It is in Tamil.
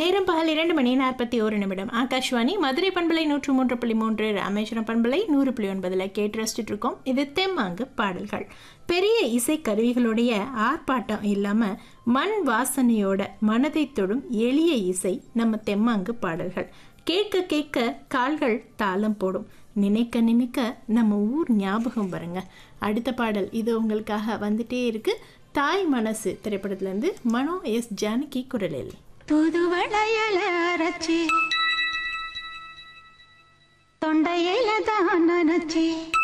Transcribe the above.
நேரம் பகல் இரண்டு மணி நாற்பத்தி ஒரு நிமிடம் ஆகாஷ்வாணி மதுரை பண்பலை நூற்று மூன்று புள்ளி மூன்று ராமேஸ்வரம் பண்பலை நூறு புள்ளி ஒன்பதுல கேட்டு ரசிச்சுட்டு இருக்கோம் இது தெம்மாங்கு பாடல்கள் பெரிய இசை கருவிகளுடைய ஆர்ப்பாட்டம் இல்லாம மண் வாசனையோட மனதை தொடும் எளிய இசை நம்ம தெம்மாங்கு பாடல்கள் கேட்க கேட்க கால்கள் தாளம் போடும் நினைக்க நினைக்க நம்ம ஊர் ஞாபகம் வருங்க அடுத்த பாடல் இது உங்களுக்காக வந்துட்டே இருக்கு தாய் மனசு திரைப்படத்திலிருந்து மனோ எஸ் ஜானகி குரலில் புது வளையல அரைச்சி தொண்டையில தான் நினைச்சி